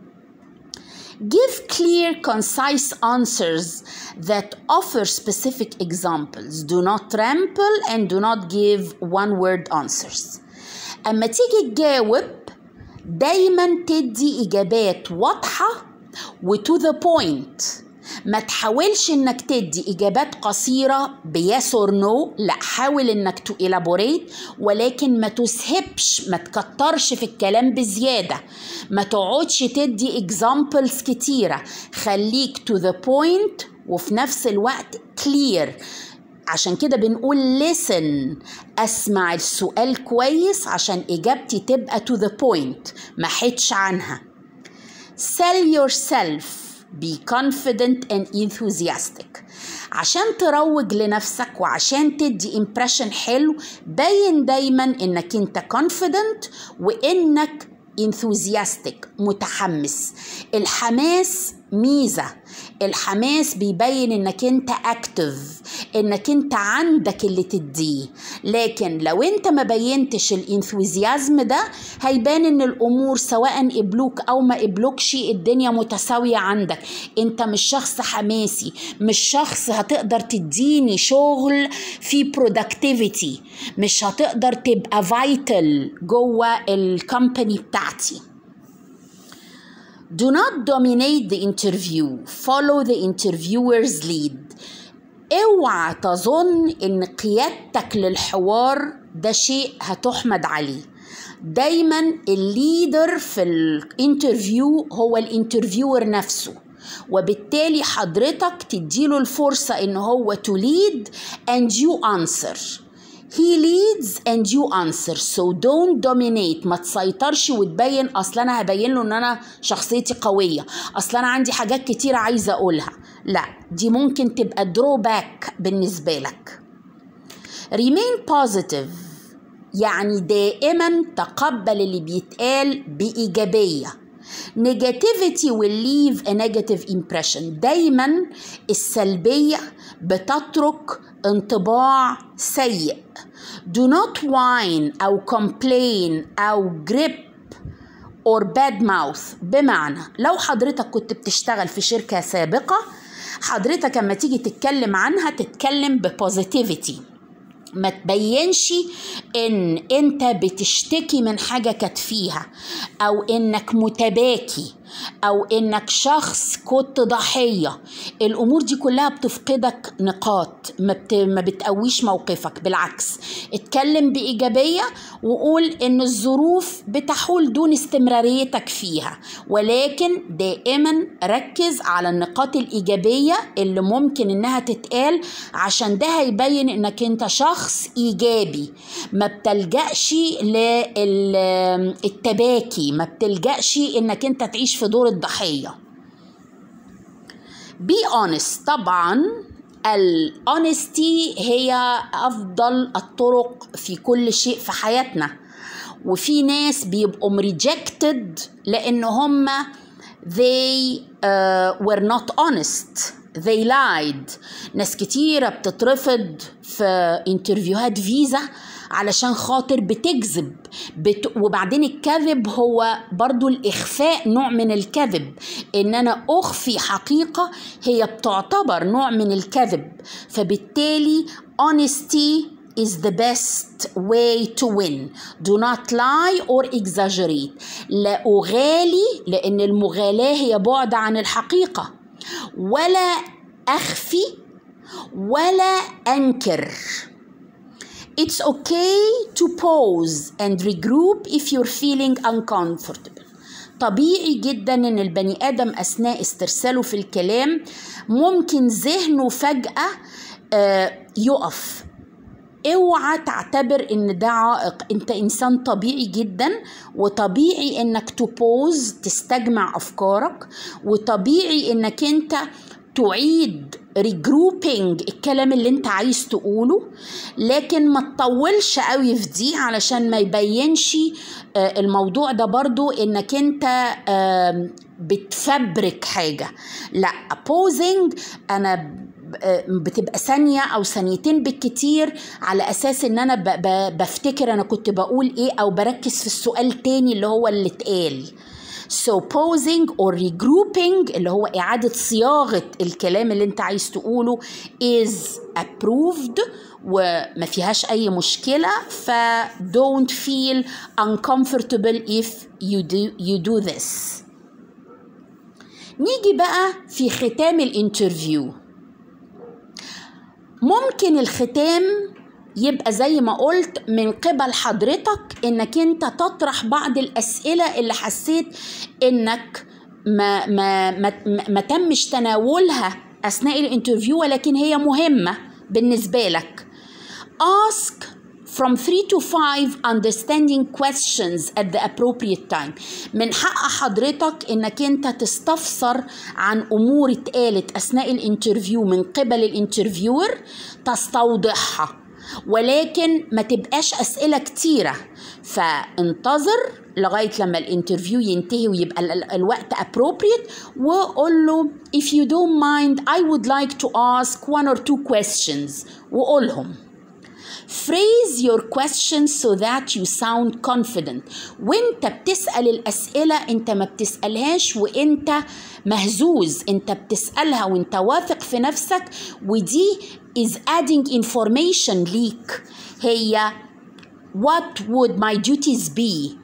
Give clear, concise answers that offer specific examples. Do not trample and do not give one word answers. أما تيجي تجاوب دايما تدي إجابات واضحة وتو ذا بوينت ما تحاولش انك تدي اجابات قصيره بيس اور نو لا حاول انك تو elaborate ولكن ما تسهبش ما تكترش في الكلام بزياده ما تقعدش تدي examples كتيره خليك to the point وفي نفس الوقت clear عشان كده بنقول listen اسمع السؤال كويس عشان اجابتي تبقى to the point ما حدش عنها sell yourself be confident and enthusiastic عشان تروج لنفسك وعشان تدي impression حلو بين دايما انك انت confident وانك enthusiastic متحمس الحماس ميزة الحماس بيبين انك انت اكتف انك انت عندك اللي تديه لكن لو انت ما بينتش الانثوزيازم ده هيبان ان الامور سواء قبلوك او ما قبلوكش الدنيا متساوية عندك انت مش شخص حماسي مش شخص هتقدر تديني شغل في productivity مش هتقدر تبقى فايتل جوه الكومباني بتاعتي Do not dominate the interview. Follow the interviewer's lead. اوعى تظن ان قيادتك للحوار ده شيء هتحمد عليه دايما الليدر في الانترفيو هو الانترفيور نفسه وبالتالي حضرتك تديله الفرصة ان هو to lead and you answer He leads and you answer so don't dominate ما تسيطرش وتبين اصل انا هبين له ان انا شخصيتي قوية اصل انا عندي حاجات كتير عايزة اقولها لا دي ممكن تبقى درو باك بالنسبة لك remain positive يعني دائما تقبل اللي بيتقال بإيجابية negativity will leave a negative impression دايما السلبية بتترك انطباع سيء do not whine أو complain أو grip or bad mouth بمعنى لو حضرتك كنت بتشتغل في شركة سابقة حضرتك لما تيجي تتكلم عنها تتكلم ببوزيتيفيتي ما تبينش ان انت بتشتكي من حاجة كانت فيها او انك متباكي او انك شخص كنت ضحية الامور دي كلها بتفقدك نقاط ما, بت... ما بتقويش موقفك بالعكس اتكلم بايجابية وقول ان الظروف بتحول دون استمراريتك فيها ولكن دائما ركز على النقاط الايجابية اللي ممكن انها تتقال عشان ده هيبين انك انت شخص ايجابي ما بتلجأش للتباكي ما بتلجأش انك انت تعيش في دور الضحية be honest طبعا الأونستي هي أفضل الطرق في كل شيء في حياتنا وفي ناس بيبقوا مريجكتد لأن هم they uh, were not honest they lied ناس كتيرة بتترفض في انترفيوهات فيزا علشان خاطر بتكذب بت... وبعدين الكذب هو برضو الإخفاء نوع من الكذب إن أنا أخفي حقيقة هي بتعتبر نوع من الكذب فبالتالي honesty is the best way to win do not lie or exaggerate لا أغالي لأن المغالاة هي بعد عن الحقيقة ولا أخفي ولا أنكر It's okay to pause and regroup if you're feeling uncomfortable. طبيعي جدا ان البني ادم اثناء استرساله في الكلام ممكن ذهنه فجاه آه يقف اوعى تعتبر ان ده عائق انت انسان طبيعي جدا وطبيعي انك تبوز تستجمع افكارك وطبيعي انك انت تعيد ريجروبينج الكلام اللي انت عايز تقوله لكن ما تطولش قوي في دي علشان ما يبينش الموضوع ده برضو انك انت بتفبرك حاجة لا بوزنج انا بتبقى ثانية أو ثانيتين بالكتير على أساس إن أنا بفتكر أنا كنت بقول إيه أو بركز في السؤال تاني اللي هو اللي اتقال So pausing or regrouping اللي هو إعادة صياغة الكلام اللي أنت عايز تقوله is approved وما فيهاش أي مشكلة ف don't feel uncomfortable if you do, you do this. نيجي بقى في ختام الانترفيو ممكن الختام يبقى زي ما قلت من قبل حضرتك انك انت تطرح بعض الاسئله اللي حسيت انك ما ما ما, ما تمش تناولها اثناء الانترفيو ولكن هي مهمه بالنسبه لك ask from 3 to 5 understanding questions at the appropriate time من حق حضرتك انك انت تستفسر عن امور اتقالت اثناء الانترفيو من قبل الانترفيور تستوضحها ولكن ما تبقاش اسئله كتيره فانتظر لغايه لما الانترفيو ينتهي ويبقى الوقت appropriate وقول له if you don't mind I would like to ask one or two questions وقولهم Phrase your questions so that you sound confident وانت بتسأل الأسئلة انت ما بتسألهاش وانت مهزوز انت بتسألها وانت واثق في نفسك ودي is adding information ليك هي what would my duties be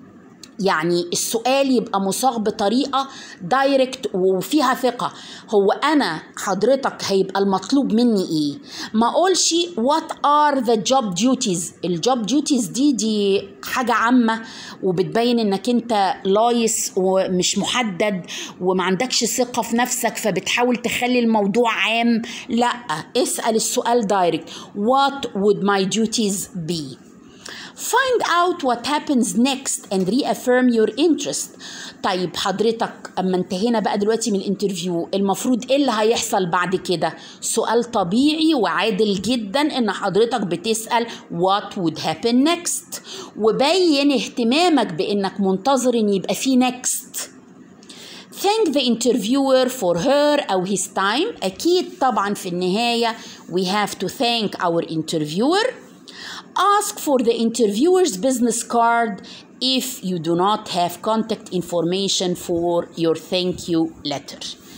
يعني السؤال يبقى مصاغ بطريقه دايركت وفيها ثقه هو انا حضرتك هيبقى المطلوب مني ايه ما اقولش what are the job duties الجوب duties دي دي حاجه عامه وبتبين انك انت لايص ومش محدد وما عندكش ثقه في نفسك فبتحاول تخلي الموضوع عام لا اسال السؤال دايركت what would my duties be find out what happens next and reaffirm your interest طيب حضرتك اما انتهينا بقى دلوقتي من الانترفيو المفروض ايه اللي هيحصل بعد كده سؤال طبيعي وعادل جدا ان حضرتك بتسال what would happen next وبين اهتمامك بانك منتظر ان يبقى في next thank the interviewer for her أو his time أكيد طبعا في النهاية we have to thank our interviewer ask for the interviewer's business card if you do not have contact information for your thank you letter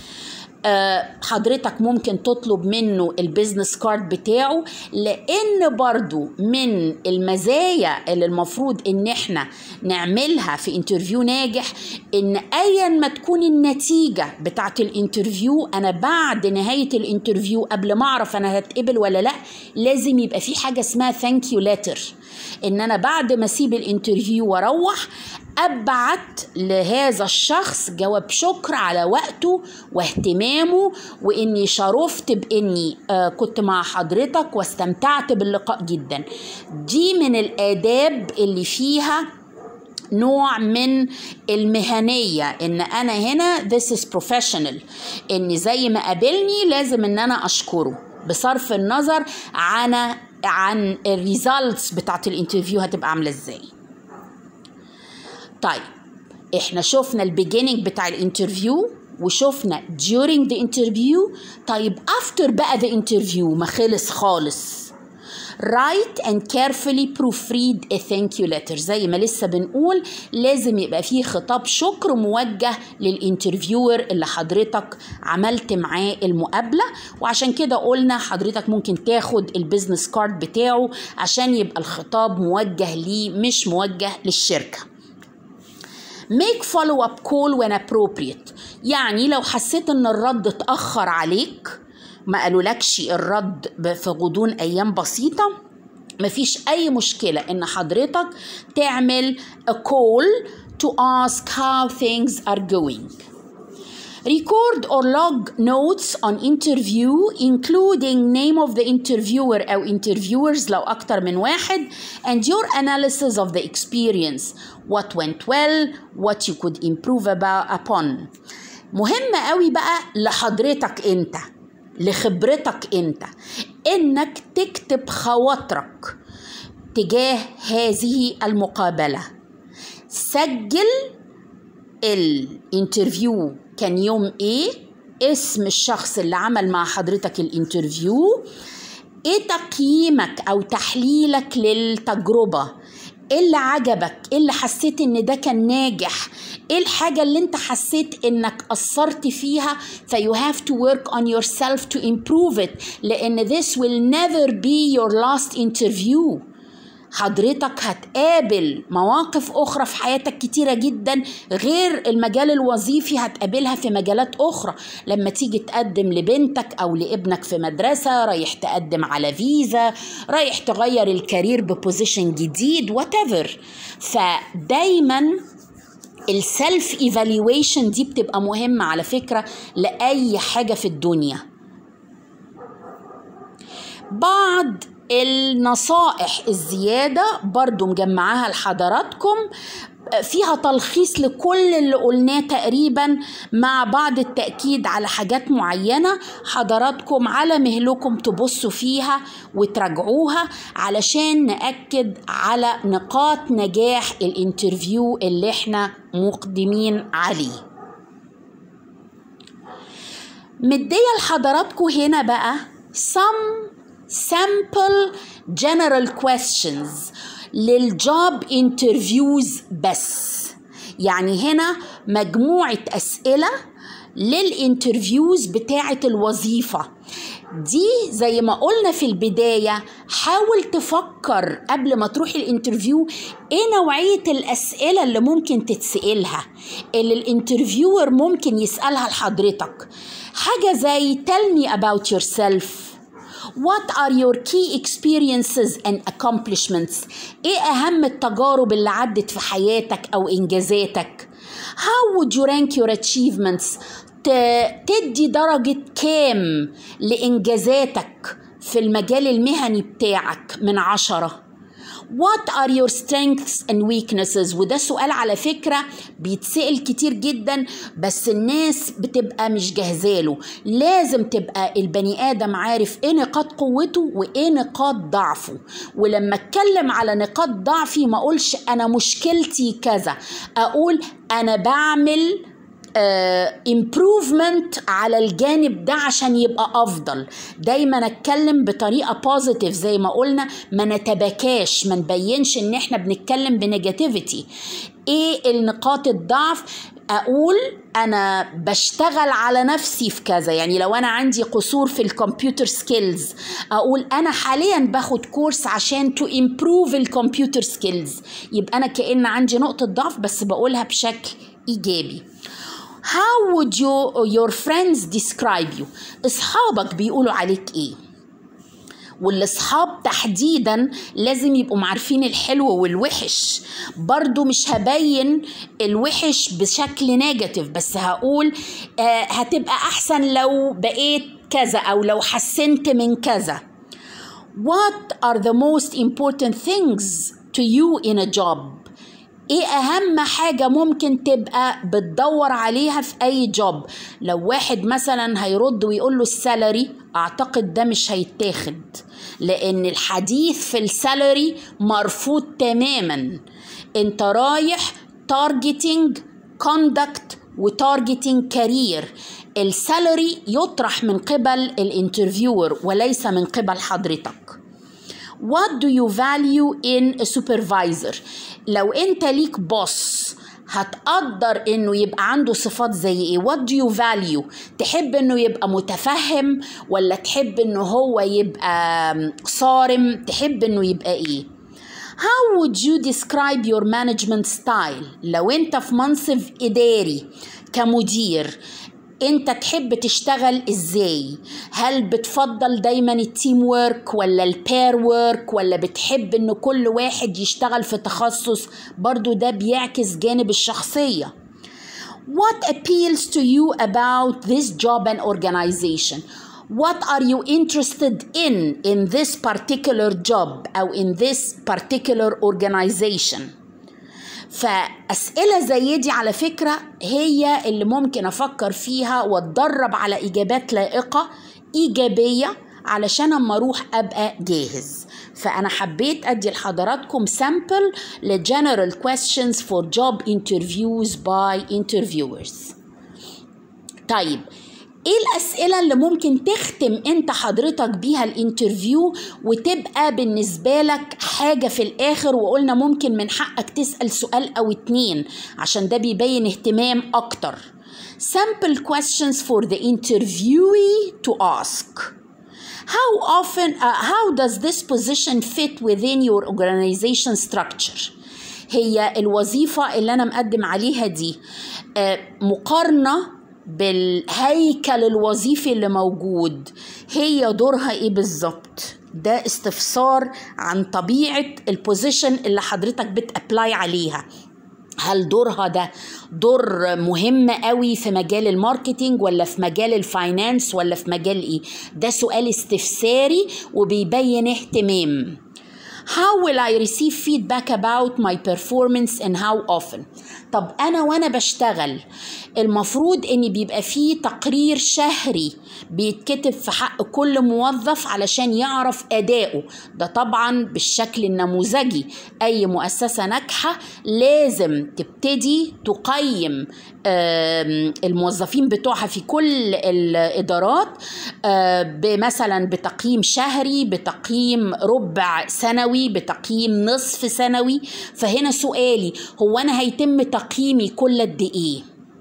حضرتك ممكن تطلب منه البيزنس كارد بتاعه لان برضو من المزايا اللي المفروض ان احنا نعملها في انترفيو ناجح ان ايا ما تكون النتيجه بتاعت الانترفيو انا بعد نهايه الانترفيو قبل ما اعرف انا هتقبل ولا لا لازم يبقى في حاجه اسمها ثانك يو ليتر ان انا بعد ما اسيب الانترفيو واروح ابعت لهذا الشخص جواب شكر على وقته واهتمامه واني شرفت باني آه كنت مع حضرتك واستمتعت باللقاء جدا دي من الاداب اللي فيها نوع من المهنية ان انا هنا this is professional ان زي ما قابلني لازم ان انا اشكره بصرف النظر عن عن الريزالتس بتاعت الانترفيو هتبقى عامله ازاي طيب احنا شفنا البيجيننج بتاع الانترفيو وشفنا during the interview طيب after بقى the interview ما خلص خالص write and carefully proofread a thank you letter زي ما لسه بنقول لازم يبقى فيه خطاب شكر موجه للانترفيور اللي حضرتك عملت معاه المقابلة وعشان كده قلنا حضرتك ممكن تاخد البيزنس كارد بتاعه عشان يبقى الخطاب موجه ليه مش موجه للشركة make follow up call when appropriate يعني لو حسيت ان الرد اتأخر عليك ما قالولكش الرد في غضون ايام بسيطه مفيش اي مشكله ان حضرتك تعمل a call to ask how things are going record or log notes on interview including name of the interviewer أو interviewers لو أكتر من واحد and your analysis of the experience what went well what you could improve about upon مهم قوي بقى لحضرتك انت لخبرتك انت انك تكتب خواطرك تجاه هذه المقابله سجل الانترفيو كان يوم ايه اسم الشخص اللي عمل مع حضرتك الانترفيو ايه تقييمك او تحليلك للتجربه ايه اللي عجبك ايه اللي حسيت ان ده كان ناجح ايه الحاجه اللي انت حسيت انك قصرت فيها ف you have to work on yourself to improve it لان this will never be your last interview حضرتك هتقابل مواقف أخرى في حياتك كتيرة جدا غير المجال الوظيفي هتقابلها في مجالات أخرى لما تيجي تقدم لبنتك أو لابنك في مدرسة رايح تقدم على فيزا رايح تغير الكارير ببوزيشن جديد whatever فدايما السلف ايفالويشن دي بتبقى مهمة على فكرة لأي حاجة في الدنيا بعض النصائح الزيادة برضو مجمعاها لحضراتكم فيها تلخيص لكل اللي قلناه تقريبا مع بعض التأكيد على حاجات معينة حضراتكم على مهلكم تبصوا فيها وتراجعوها علشان نأكد على نقاط نجاح الانترفيو اللي احنا مقدمين عليه مدية لحضراتكم هنا بقى some sample general questions للجوب انترفيوز بس يعني هنا مجموعة أسئلة للانترفيوز بتاعة الوظيفة دي زي ما قلنا في البداية حاول تفكر قبل ما تروح الانترفيو ايه نوعية الأسئلة اللي ممكن تتسألها اللي الانترفيور ممكن يسألها لحضرتك حاجة زي tell me about yourself What are your key experiences and accomplishments؟ إيه أهم التجارب اللي عدت في حياتك أو إنجازاتك؟ How would you rank your achievements؟ تدي درجة كام لإنجازاتك في المجال المهني بتاعك من عشرة؟ What are your strengths and weaknesses وده سؤال على فكرة بيتسأل كتير جدا بس الناس بتبقى مش جاهزاله لازم تبقى البني آدم عارف ايه نقاط قوته وايه نقاط ضعفه ولما اتكلم على نقاط ضعفي ما اقولش انا مشكلتي كذا اقول انا بعمل امبروفمنت uh, على الجانب ده عشان يبقى افضل دايما اتكلم بطريقه بوزيتيف زي ما قلنا ما نتبكاش ما نبينش ان احنا بنتكلم بنيجاتيفيتي ايه النقاط الضعف اقول انا بشتغل على نفسي في كذا يعني لو انا عندي قصور في الكمبيوتر سكيلز اقول انا حاليا باخد كورس عشان تو امبروف الكمبيوتر سكيلز يبقى انا كان عندي نقطه ضعف بس بقولها بشكل ايجابي How would you your friends describe you؟ اصحابك بيقولوا عليك ايه؟ والاصحاب تحديدا لازم يبقوا معارفين الحلو والوحش برضو مش هبين الوحش بشكل نيجاتيف بس هقول آه هتبقى احسن لو بقيت كذا او لو حسنت من كذا What are the most important things to you in a job ايه اهم حاجة ممكن تبقى بتدور عليها في اي جوب لو واحد مثلا هيرد ويقول له السالري اعتقد ده مش هيتاخد لان الحديث في السالري مرفوض تماما انت رايح تارجتنج كوندكت وتارجتنج كارير السالري يطرح من قبل الانترفيور وليس من قبل حضرتك What do you value in a supervisor؟ لو انت ليك بوس هتقدر انه يبقى عنده صفات زي ايه what do you value تحب انه يبقى متفهم ولا تحب انه هو يبقى صارم تحب انه يبقى ايه How would you describe your management style لو انت في منصب اداري كمدير انت تحب تشتغل ازاي هل بتفضل دايما التيم وورك ولا البير وورك ولا بتحب ان كل واحد يشتغل في تخصص برضو ده بيعكس جانب الشخصية What appeals to you about this job and organization? What are you interested in in this particular job أو in this particular organization? فأسئلة زي دي على فكرة هي اللي ممكن أفكر فيها وأتدرب على إجابات لائقة إيجابية علشان أما أروح أبقى جاهز فأنا حبيت أدي لحضراتكم سامبل لجنرال questions for job interviews by interviewers طيب ايه الاسئله اللي ممكن تختم انت حضرتك بيها الانترفيو وتبقى بالنسبه لك حاجه في الاخر وقلنا ممكن من حقك تسال سؤال او اتنين عشان ده بيبين اهتمام اكتر sample questions for the interviewee to ask how often uh, how does this position fit within your organization structure هي الوظيفة اللي أنا مقدم عليها دي آه، مقارنة بالهيكل الوظيفي اللي موجود هي دورها ايه بالظبط ده استفسار عن طبيعة البوزيشن اللي حضرتك بتابلاي عليها هل دورها ده دور مهم قوي في مجال الماركتينج ولا في مجال الفاينانس ولا في مجال ايه ده سؤال استفساري وبيبين اهتمام How will I receive feedback about my performance and how often? طب أنا وأنا بشتغل المفروض إن بيبقى فيه تقرير شهري بيتكتب في حق كل موظف علشان يعرف أدائه ده طبعا بالشكل النموذجي أي مؤسسة ناجحة لازم تبتدي تقيم آم، الموظفين بتوعها في كل الإدارات آه، مثلا بتقييم شهري بتقييم ربع سنوي بتقييم نصف سنوي فهنا سؤالي هو أنا هيتم تقييمي كل قد إيه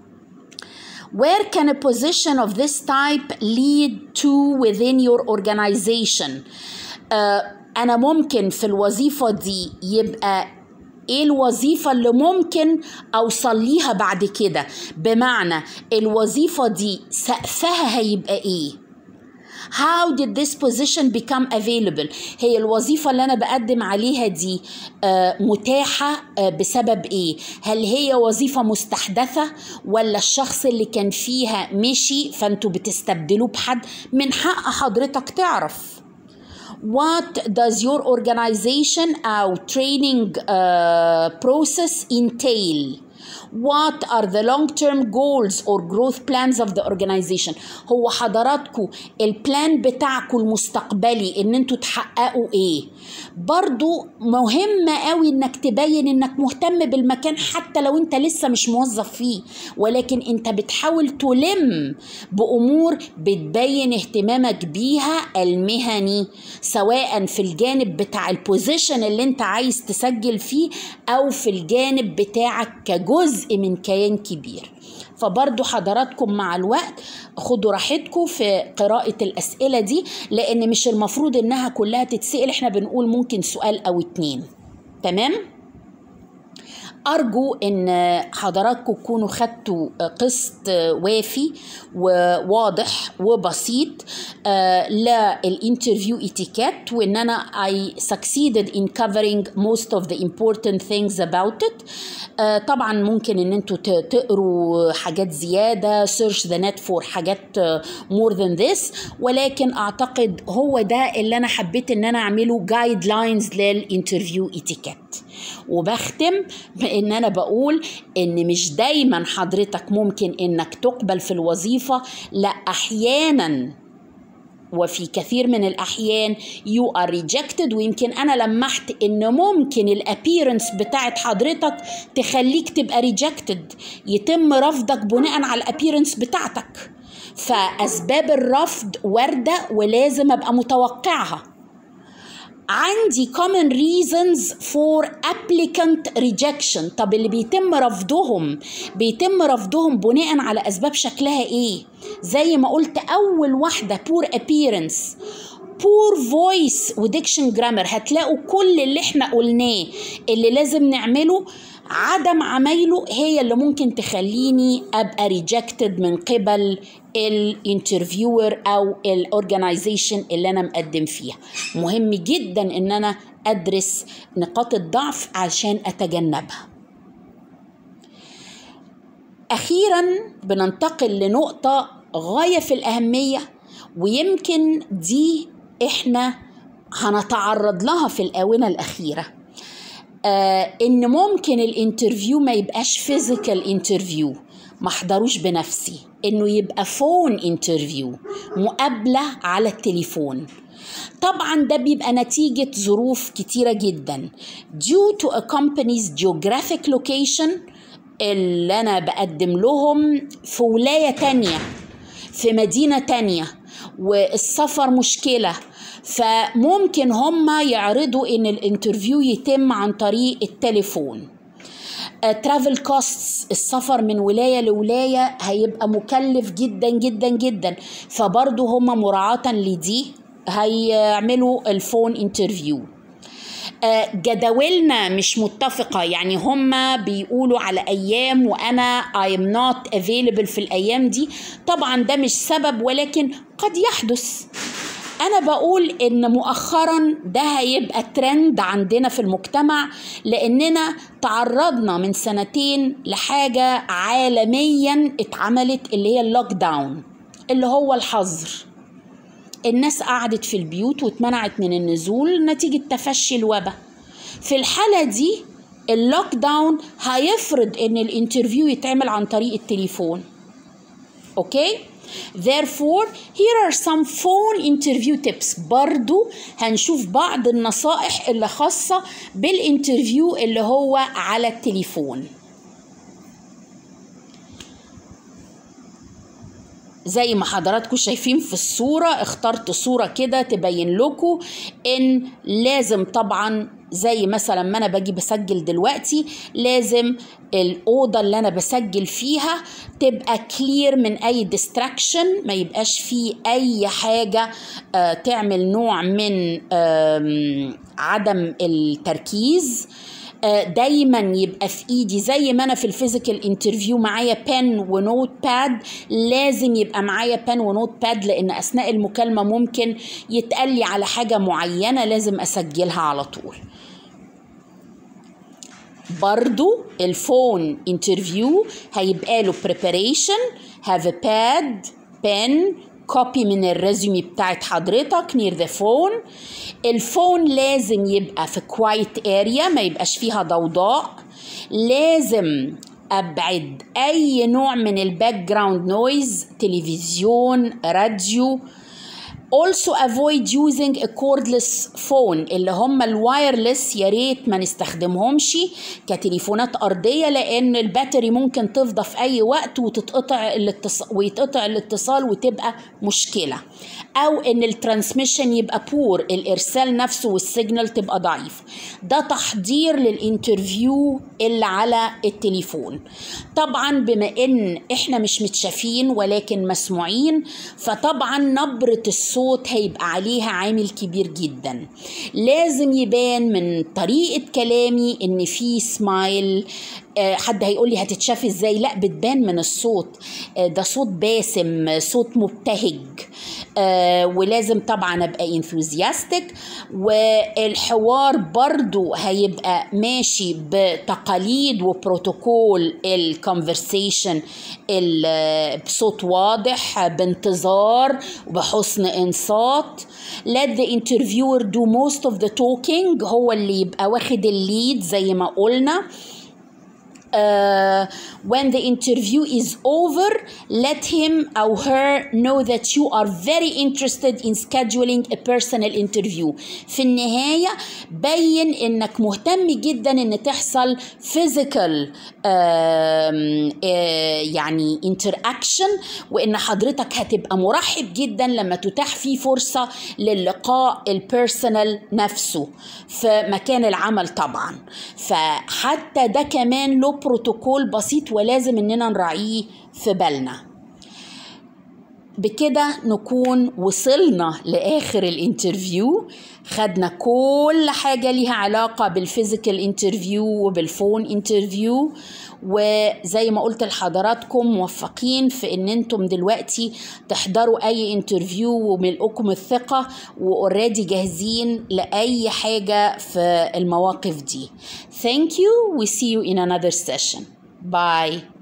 Where can a position of this type lead to within your organization? آه، أنا ممكن في الوظيفة دي يبقى ايه الوظيفة اللي ممكن اوصل ليها بعد كده بمعنى الوظيفة دي سقفها هيبقى ايه How did this position become available؟ هي الوظيفة اللي أنا بقدم عليها دي آه، متاحة آه، بسبب إيه؟ هل هي وظيفة مستحدثة ولا الشخص اللي كان فيها مشي فأنتوا بتستبدلوه بحد؟ من حق حضرتك تعرف. What does your organization أو training uh, process entail? What are the long-term goals or growth plans of the organization? هو حضراتكم البلان بتاعكم المستقبلي ان انتوا تحققوا ايه؟ برضو مهم قوي انك تبين انك مهتم بالمكان حتى لو انت لسه مش موظف فيه ولكن انت بتحاول تلم بامور بتبين اهتمامك بيها المهني سواء في الجانب بتاع البوزيشن اللي انت عايز تسجل فيه او في الجانب بتاعك كجزء من كيان كبير فبرضو حضراتكم مع الوقت خدوا راحتكم في قراءة الأسئلة دي لأن مش المفروض إنها كلها تتسأل إحنا بنقول ممكن سؤال أو اتنين تمام؟ أرجو إن حضراتكم تكونوا خدتوا قسط وافي وواضح وبسيط آه، للانترفيو اتيكيت وإن أنا I succeeded in covering most of the important things about it آه، طبعا ممكن إن أنتوا ت- تقروا حاجات زيادة search the net for حاجات آه، more than this ولكن أعتقد هو ده اللي أنا حبيت إن أنا أعمله جايد لاينز للانترفيو اتيكيت وبختم بان انا بقول ان مش دايما حضرتك ممكن انك تقبل في الوظيفه لا احيانا وفي كثير من الأحيان you are rejected ويمكن أنا لمحت إن ممكن الابيرنس بتاعت حضرتك تخليك تبقى rejected يتم رفضك بناء على الابيرنس بتاعتك فأسباب الرفض واردة ولازم أبقى متوقعها عندي common reasons for applicant rejection طب اللي بيتم رفضهم بيتم رفضهم بناء على أسباب شكلها إيه زي ما قلت أول واحدة poor appearance poor voice وديكشن جرامر هتلاقوا كل اللي احنا قلناه اللي لازم نعمله عدم عمايله هي اللي ممكن تخليني ابقى ريجكتد من قبل الانترفيور او الاورجنايزيشن اللي انا مقدم فيها مهم جدا ان انا ادرس نقاط الضعف عشان اتجنبها اخيرا بننتقل لنقطه غايه في الاهميه ويمكن دي احنا هنتعرض لها في الاونه الاخيره آه ان ممكن الانترفيو ما يبقاش فيزيكال انترفيو ما احضروش بنفسي انه يبقى فون انترفيو مقابله على التليفون طبعا ده بيبقى نتيجة ظروف كتيرة جدا due to a company's geographic location اللي أنا بقدم لهم في ولاية تانية في مدينة تانية والسفر مشكلة فممكن هما يعرضوا ان الانترفيو يتم عن طريق التليفون ترافل كوستس السفر من ولايه لولايه هيبقى مكلف جدا جدا جدا فبرضه هما مراعاه لدي هيعملوا الفون انترفيو جداولنا مش متفقة يعني هما بيقولوا على أيام وأنا I am not available في الأيام دي طبعا ده مش سبب ولكن قد يحدث أنا بقول إن مؤخرا ده هيبقى ترند عندنا في المجتمع لأننا تعرضنا من سنتين لحاجة عالميا اتعملت اللي هي اللوك داون اللي هو الحظر الناس قعدت في البيوت واتمنعت من النزول نتيجة تفشي الوباء في الحالة دي اللوك داون هيفرض ان الانترفيو يتعمل عن طريق التليفون اوكي Therefore, here are some phone interview tips برضو هنشوف بعض النصائح اللي خاصة بالانترفيو اللي هو على التليفون زي ما حضراتكم شايفين في الصورة اخترت صورة كده تبين لكم ان لازم طبعا زي مثلا ما انا باجي بسجل دلوقتي لازم الاوضه اللي انا بسجل فيها تبقى كلير من اي ديستراكشن ما يبقاش فيه اي حاجه آه تعمل نوع من آه عدم التركيز دايما يبقى في ايدي زي ما انا في الفيزيكال انترفيو معايا بن ونوت باد لازم يبقى معايا بن ونوت باد لان اثناء المكالمه ممكن يتقال لي على حاجه معينه لازم اسجلها على طول برضو الفون انترفيو هيبقى له preparation have a pad pen كوبي من الريزومي بتاعت حضرتك نير ذا فون الفون لازم يبقى في كوايت اريا ما يبقاش فيها ضوضاء لازم ابعد اي نوع من الباك جراوند نويز تلفزيون راديو also avoid using a cordless phone اللي هم الوايرلس يا ريت ما نستخدمهمش كتليفونات ارضيه لان الباتري ممكن تفضى في اي وقت وتتقطع الاتصال ويتقطع الاتصال وتبقى مشكله او ان الترانسميشن يبقى بور الارسال نفسه والسيجنال تبقى ضعيف ده تحضير للانترفيو اللي على التليفون طبعا بما ان احنا مش متشافين ولكن مسموعين فطبعا نبره الصوت هيبقى عليها عامل كبير جدا لازم يبان من طريقه كلامي ان في سمايل حد هيقول لي هتتشاف ازاي لا بتبان من الصوت ده صوت باسم صوت مبتهج ولازم طبعا ابقى انثوزياستك والحوار برضو هيبقى ماشي بتقاليد وبروتوكول الكونفرسيشن بصوت واضح بانتظار وبحسن انصات let the interviewer do most of the talking هو اللي يبقى واخد الليد زي ما قلنا uh, when the interview is over, let him or her know that you are very interested in scheduling a personal interview. في النهاية بين انك مهتم جدا ان تحصل physical uh, uh, يعني interaction وان حضرتك هتبقى مرحب جدا لما تتاح فيه فرصة للقاء البيرسونال نفسه في مكان العمل طبعا فحتى ده كمان له بروتوكول بسيط ولازم اننا نراعيه في بالنا بكده نكون وصلنا لاخر الانترفيو خدنا كل حاجة ليها علاقة بالفيزيكال انترفيو وبالفون انترفيو وزي ما قلت لحضراتكم موفقين في ان انتم دلوقتي تحضروا اي انترفيو وملقكم الثقة واوريدي جاهزين لأي حاجة في المواقف دي Thank you we see you in another session Bye